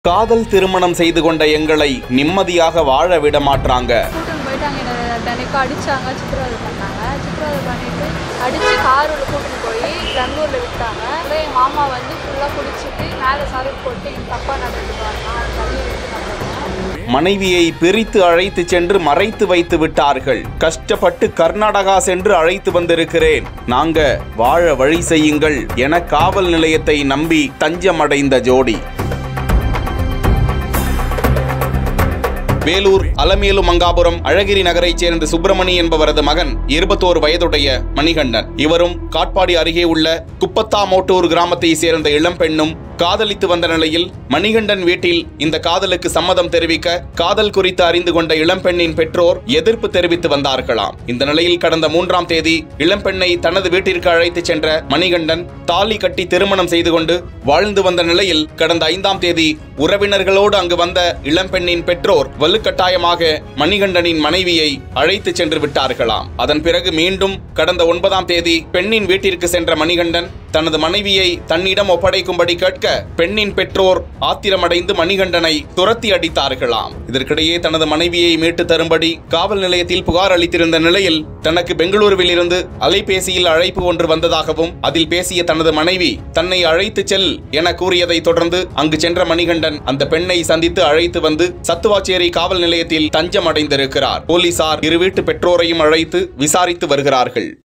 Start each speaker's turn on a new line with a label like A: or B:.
A: காதல் திருமணம் செய்து கொண்ட எங்களை நிம்மதியாக வாழ விட மாட்றாங்க
B: கூட்டின்னு போயிட்டு அங்கே என்னை தினைக்கும் அடிச்சாங்க சித்திரவதை பண்ணாங்க சித்திரவதை பண்ணிட்டு அடித்து காரில் கூட்டின்னு போய் பெங்களூரில் விட்டாங்க அப்புறம் எங்கள் மாமா வந்து ஃபுல்லாக குடிச்சிட்டு மேலே சரக்கு போட்டு எங்கள் தப்பாக நடந்துட்டு நான் தண்ணியை விட்டு நடந்தேன்
A: மனைவியை பிரித்து அழைத்து சென்று மறைத்து வைத்து விட்டார்கள் கஷ்டப்பட்டு கர்நாடகா சென்று அழைத்து வந்திருக்கிறேன் நாங்க வாழ வழி செய்யுங்கள் என காவல் நிலையத்தை நம்பி தஞ்சமடைந்த ஜோடி வேலூர் அலமேலு மங்காபுரம் அழகிரி நகரைச் சேர்ந்த சுப்பிரமணி என்பவரது மகன் இருபத்தோரு வயதுடைய மணிகண்டன் இவரும் காட்பாடி அருகே உள்ள குப்பத்தாமோட்டூர் கிராமத்தை சேர்ந்த இளம்பெண்ணும் காதலித்து வந்த நிலையில் மணிகண்டன் வீட்டில் இந்த காதலுக்கு சம்மதம் தெரிவிக்க காதல் குறித்து அறிந்து கொண்ட இளம்பெண்ணின் பெற்றோர் எதிர்ப்பு தெரிவித்து வந்தார்களாம் இந்த நிலையில் கடந்த மூன்றாம் தேதி இளம்பெண்ணை தனது வீட்டிற்கு அழைத்துச் சென்ற மணிகண்டன் தாலி கட்டி திருமணம் செய்து கொண்டு வாழ்ந்து வந்த நிலையில் கடந்த ஐந்தாம் தேதி உறவினர்களோடு அங்கு வந்த இளம்பெண்ணின் பெற்றோர் வலுக்கட்டாயமாக மணிகண்டனின் மனைவியை அழைத்து சென்று விட்டார்களாம் அதன் பிறகு மீண்டும் கடந்த ஒன்பதாம் தேதி பெண்ணின் வீட்டிற்கு சென்ற மணிகண்டன் தனது மனைவியை தன்னிடம் ஒப்படைக்கும்படி கேட்க பெண்ணின் பெற்றோர் ஆத்திரமடைந்து மணிகண்டனை துரத்தி அடித்தார்களாம் இதற்கிடையே தனது மனைவியை மீட்டு தரும்படி காவல் நிலையத்தில் புகார் அளித்திருந்த நிலையில் தனக்கு பெங்களூருவில் இருந்து அலைபேசியில் அழைப்பு ஒன்று வந்ததாகவும் அதில் பேசிய தனது மனைவி தன்னை அழைத்து செல் என கூறியதை தொடர்ந்து அங்கு சென்ற மணிகண்டன் அந்த பெண்ணை சந்தித்து அழைத்து வந்து சத்துவாச்சேரி காவல் நிலையத்தில் தஞ்சம் அடைந்திருக்கிறார் போலீசார் இரு வீட்டு பெற்றோரையும் அழைத்து விசாரித்து வருகிறார்கள்